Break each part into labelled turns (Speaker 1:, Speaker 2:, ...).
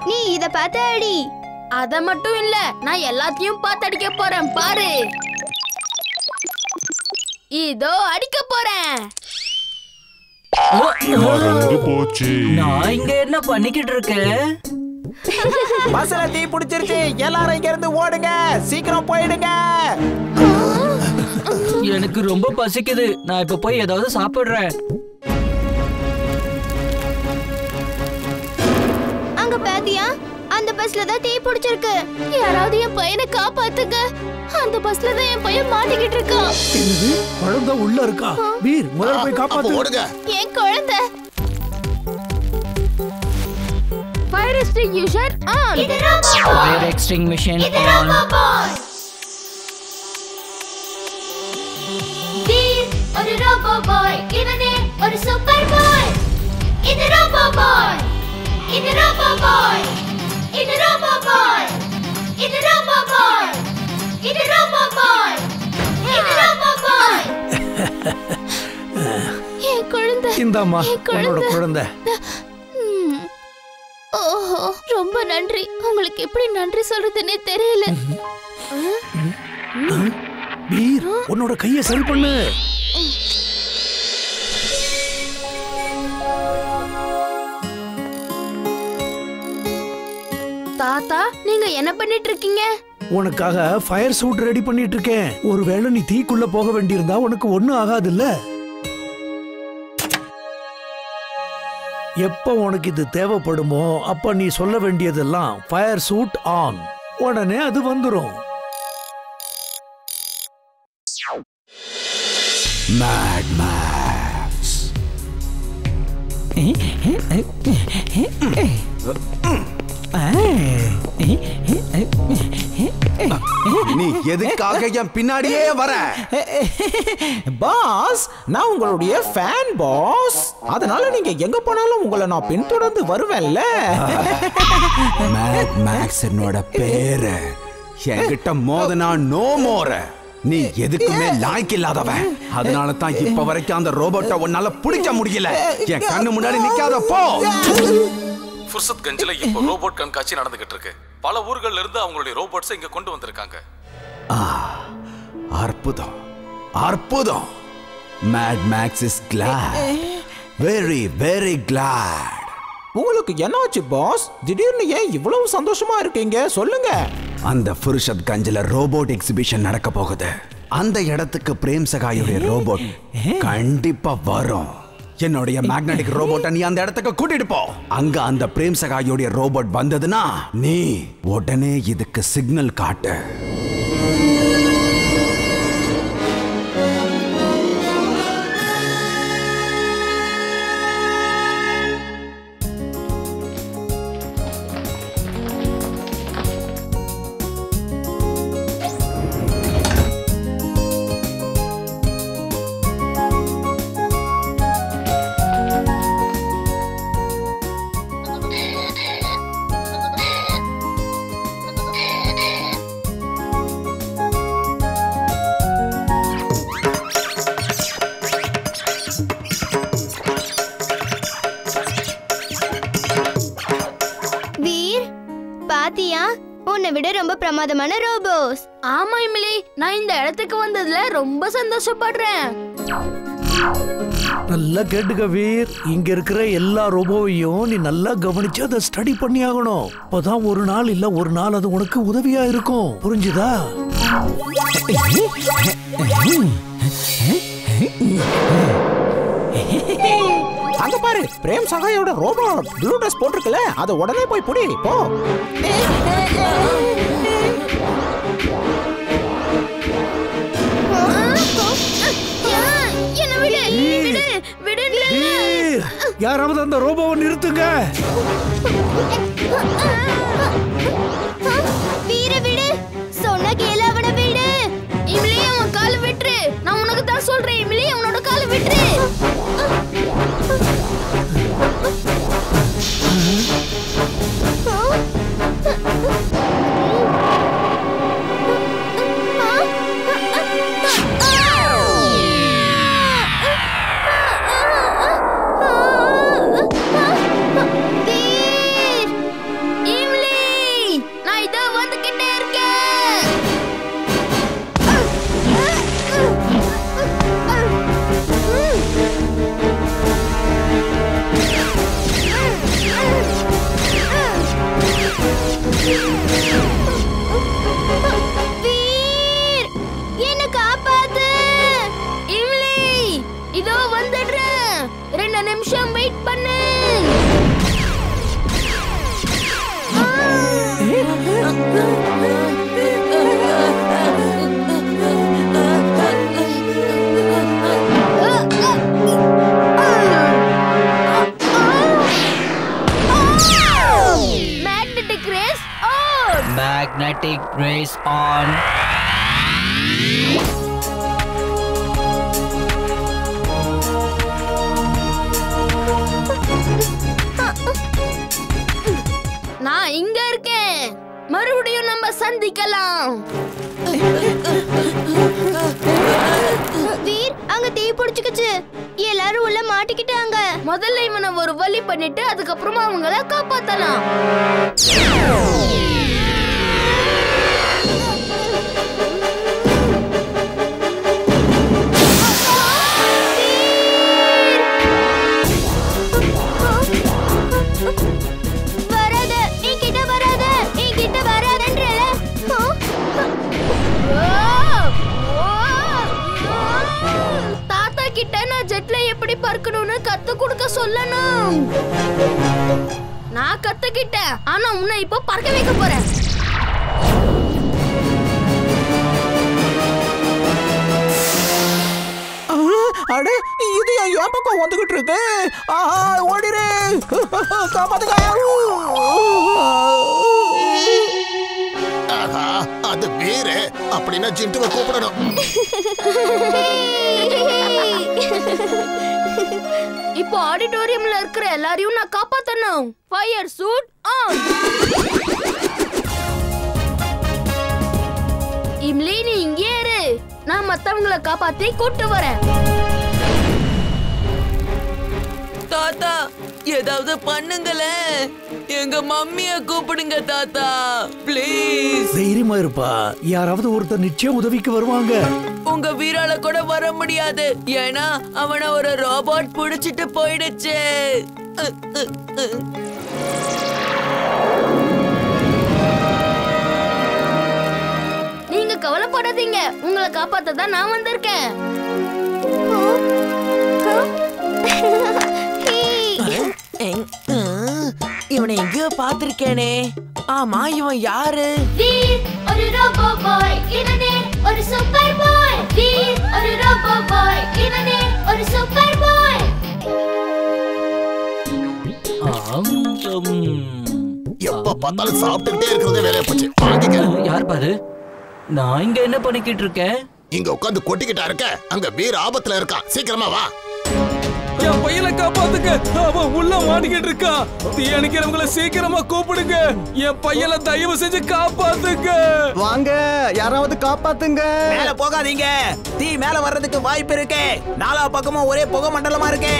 Speaker 1: நீ இத பார்த்து அடி
Speaker 2: அத மட்டும் இல்ல நான் எல்லாத்தையும் பார்த்து அடிக்க போறேன் பாரு இதோ அடிக்க போறேன்
Speaker 3: மறந்து போச்சு
Speaker 4: நான் இங்க என்ன பண்ணிக்கிட்டு இருக்கேன்
Speaker 5: பஸ்ல தீ பிடிச்சிருச்சு எல்லாரும் இங்க இருந்து ஓடுங்க சீக்கிரம் போயிடுங்க
Speaker 4: எனக்கு ரொம்ப பசிக்குது நான் இப்ப போய் ஏதாவது சாப்பிடுறேன்
Speaker 1: அங்க பாத்தியா அந்த பஸ்ல தான் தீ பிடிச்சிருக்கு
Speaker 2: யாராவது என் பையனை காப்பாத்துங்க அந்த பஸ்ல தான் என் பையன் மாட்டிக்கிட்டு இருக்கான்
Speaker 6: என்னது குழந்தை உள்ள இருக்கா வீர் முதல்ல போய்
Speaker 7: அப்ப
Speaker 6: காப்பாத்து
Speaker 7: ஓடுங்க
Speaker 2: என் குழந்தை fire extinguisher on
Speaker 4: fire extinguisher on
Speaker 2: ஒரு ரோபோ பாய் இவனே ஒரு சூப்பர் பாய் இது ரோபோ பாய் இது ரோபோ பாய் இது ரோபோ பாய் இது ரோபோ பாய் இது ரோபோ பாய் இது ரோபோ பாய் என் குழந்தை
Speaker 6: இந்தாம்மா
Speaker 2: என் குழந்தை.
Speaker 6: உன்னோட குழந்தை
Speaker 2: ம். ஓஹோ ரொம்ப நன்றி உங்களுக்கு எப்படி நன்றி சொல்றதுன்னே தெரியல
Speaker 6: வீர் உன்னோட கைய சரி பண்ணு
Speaker 2: தாத்தா நீங்க என்ன பண்ணிட்டு இருக்கீங்க
Speaker 6: உனக்காக ஃபயர் சூட் ரெடி பண்ணிட்டு இருக்கேன் ஒருவேளை நீ தீக்குள்ள போக வேண்டியிருந்தா உனக்கு ஒண்ணும் ஆகாதுல்ல எப்ப உனக்கு இது தேவைப்படுமோ அப்ப நீ சொல்ல வேண்டியதெல்லாம் ஃபயர் சூட் ஆன் உடனே அது வந்துரும்
Speaker 5: மேட் மேக்ஸ்
Speaker 8: நீ எதுக்காக என் பின்னாடியே வர
Speaker 5: பாஸ் நான் உங்களுடைய ஃபேன் பாஸ் அதனால நீங்க எங்க போனாலும் உங்களை நான் பின்தொடர்ந்து வருவேன்ல
Speaker 8: மேட் மேக்ஸ் என்னோட பேரு என்கிட்ட மோதனா நோ மோர நீ எதுக்குமே லாய்க்கு இல்லாதவன் அதனால தான் இப்ப வரைக்கும் அந்த ரோபோட்டை உன்னால பிடிக்க முடியல என் கண்ணு முன்னாடி நிக்காத போ
Speaker 9: ஃபுர்சத் கஞ்சில் இப்போ ரோபோட் கண்காட்சி நடந்துகிட்டு இருக்கு பல ஊர்கள்ல இருந்து அவங்களுடைய ரோபோட்ஸை இங்க கொண்டு வந்திருக்காங்க
Speaker 8: அற்புதம் அற்புதம் Mad Max is glad very very glad
Speaker 5: உங்களுக்கு என்னாச்சு பாஸ் திடீர்னு ஏன் இவ்வளவு சந்தோஷமா இருக்கீங்க சொல்லுங்க
Speaker 8: அந்த ஃபுர்ஷத் கஞ்சில ரோபோட் எக்ஸிபிஷன் நடக்க போகுது அந்த இடத்துக்கு பிரேம் சகாயுடைய ரோபோட் கண்டிப்பா வரும் என்னுடைய மேக்னெட்டிக் ரோபோட்டை நீ அந்த இடத்துக்கு கூட்டிட்டு போ அங்க அந்த பிரேம் சகாயுடைய ரோபோட் வந்ததுன்னா நீ உடனே இதுக்கு சிக்னல் காட்டு
Speaker 1: வீர் பாத்தியா உன்னை விட ரொம்ப பிரமாதமான ரோபோஸ்
Speaker 2: ஆமா இமிலி நான் இந்த இடத்துக்கு வந்ததுல ரொம்ப சந்தோஷப்படுறேன்
Speaker 6: நல்லா கேட்டுக்க வீர் இங்க இருக்கிற எல்லா ரோபோவையும் நீ நல்லா கவனிச்சு அதை ஸ்டடி பண்ணி ஆகணும் அப்பதான் ஒரு நாள் இல்ல ஒரு நாள் அது உனக்கு உதவியா இருக்கும் புரிஞ்சுதா
Speaker 5: அங்க பாரு பிரேம் சகாயோட ரோபோட் ப்ளூ ட்ரெஸ் போட்டிருக்குல அதை உடனே போய் புடி போ
Speaker 2: என்ன விடு விடு விடு
Speaker 6: வீர் யாராவது அந்த ரோபோவை நிறுத்துங்க
Speaker 1: வீர விடு சொன்ன கேளு அவனை விடு
Speaker 2: இமிலி அவன் காலை விட்டுரு நான் உனக்கு தான் சொல்றேன் இமிலி அவனோட காலை விட்டுரு
Speaker 1: Veer magnetic rays on
Speaker 4: magnetic rays on
Speaker 1: நான் இங்க இருக்கேன் மறுபடியும் நம்ம சந்திக்கலாம் வீர் அங்க தீ பிடிச்சுக்குச்சு எல்லாரும் உள்ள மாட்டிக்கிட்டாங்க முதல்ல இவனை ஒரு வழி பண்ணிட்டு அதுக்கப்புறமா அவங்கள காப்பாத்தலாம் வராத என்கிட்ட வராத என்கிட்ட வராதன்றல தாத்தா கிட்ட நான் ஜெட்ல எப்படி பறக்கணும்னு கத்து கொடுக்க சொல்லணும் நான் கத்துக்கிட்டேன் ஆனா உன்னை இப்போ பறக்க வைக்க போறேன்
Speaker 5: ஆ, அட இது என் என் பக்கம் வந்துகிட்டு இருக்கு ஆஹா ஓடிரு காப்பாத்துங்க
Speaker 3: ஆஹா அது வேறு அப்படின்னா ஜிண்டுவை கூப்பிடணும்
Speaker 1: இப்போ ஆடிட்டோரியம்ல இருக்கிற எல்லாரையும் நான் காப்பாத்தணும் ஃபயர் சூட் ஆன் இம்லி நீ இங்கே இரு நான் மத்தவங்கள காப்பாத்தி கூட்டு வரேன்
Speaker 7: தாத்தா ஏதாவது பண்ணுங்களேன் எங்க மம்மிய கூப்பிடுங்க தாத்தா ப்ளீஸ்
Speaker 6: தைரியமா இருப்பா யாராவது ஒருத்தர் நிச்சயம் உதவிக்கு வருவாங்க
Speaker 7: உங்க வீரால கூட வர முடியாது ஏன்னா அவனை ஒரு ரோபோட் புடிச்சிட்டு போயிடுச்சு அ, அ, அ.
Speaker 1: நீங்க கவலைப்படாதீங்க உங்களை காப்பாத்த தான் நான் வந்திருக்கேன்
Speaker 7: இவனை எங்கேயோ பாத்திருக்கேனே ஆமா இவன் யாரு
Speaker 2: வீர் ஒரு ரோபோ பாய் இவனே ஒரு சூப்பர் பாய் வீர் ஒரு ரோபோ பாய் இவனே ஒரு சூப்பர் பாய்
Speaker 4: ஆம், உம்.
Speaker 3: எப்ப பார்த்தாலும் சாப்பிட்டுக்கிட்டே இருக்கிறதே வேலையை போச்சு வாங்கிக்க
Speaker 4: யார் பாரு நான் இங்க என்ன பண்ணிக்கிட்டு இருக்கேன்
Speaker 3: இங்க உட்காந்து கொட்டிக்கிட்டா இருக்க அங்க வீர் ஆபத்துல இருக்கான் சீக்கிரமா வா
Speaker 10: என் பையனை காப்பாத்துங்க அவன் உள்ள மாட்டிக்கிட்டு இருக்கான் தீ அணைக்கிறவங்கள சீக்கிரமா கூப்பிடுங்க என் பையனை தயவு செஞ்சு காப்பாத்துங்க
Speaker 11: வாங்க யாராவது காப்பாத்துங்க
Speaker 5: மேல போகாதீங்க தீ மேல வர்றதுக்கு வாய்ப்பு இருக்கு நாலா பக்கமும் ஒரே புகை மண்டலமா இருக்கு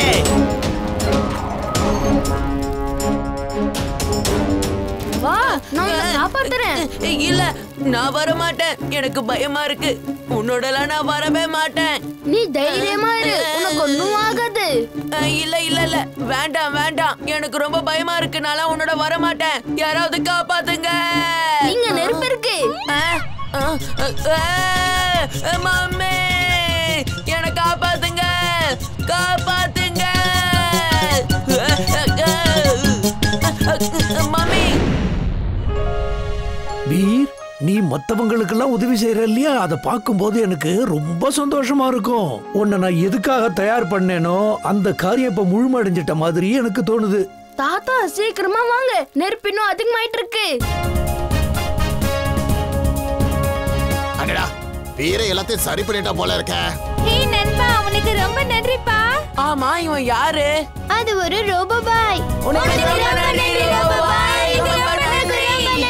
Speaker 1: வா நான் உன்னை காப்பாத்துறேன்
Speaker 7: இல்ல நான் வர மாட்டேன் எனக்கு பயமா இருக்கு உன்னோடலாம் நான் வரவே மாட்டேன்
Speaker 1: நீ தைரியமா இரு உனக்கு ஒண்ணும் ஆகாது
Speaker 7: அஹ், இல்ல இல்ல இல்ல வேண்டாம் வேண்டாம் எனக்கு ரொம்ப பயமா இருக்கு நான் உன்னோட வர மாட்டேன் யாராவது காப்பாத்துங்க
Speaker 1: இங்க நெருப்பு இருக்கு
Speaker 7: அஹ், அஹ், அஹ், அஹ், மம்மி என்னை காப்பாத்துங்க காப்பாத்துங்க அஹ், அஹ், அஹ், மம்மி
Speaker 6: வீர் நீ மத்தவங்களுக்கெல்லாம் உதவி செய்யற இல்லையா அதை பார்க்கும்போது எனக்கு ரொம்ப சந்தோஷமா இருக்கும் உன்னை நான் எதுக்காக தயார் பண்ணேனோ அந்த காரியம் இப்ப முழுமடைஞ்சிட்ட மாதிரி எனக்கு தோணுது
Speaker 1: தாத்தா சீக்கிரமா வாங்க நெருப்பு இன்னும் அதிகமாயிட்டு இருக்கு
Speaker 3: அடடா வீர எல்லாத்தையும் சரி பண்ணிட்டா போல இருக்க
Speaker 1: ஹே நண்பா அவனுக்கு ரொம்ப நன்றிப்பா
Speaker 7: ஆமா இவன் யாரு
Speaker 1: அது ஒரு ரோபோ பாய்
Speaker 7: உனக்கு ரொம்ப நன்றி, ரோபோ பாய். ரொம்ப நன்றி.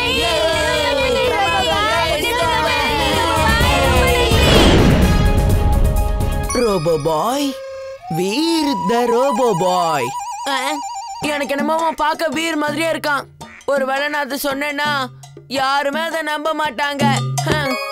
Speaker 7: Robo boy Veer the robo boy எனக்கு என்னமோ அவன் பார்க்க வீர் மாதிரியே இருக்கான் ஒருவேளை நான் அதை சொன்னேன்னா யாருமே அதை நம்ப மாட்டாங்க ஹம்.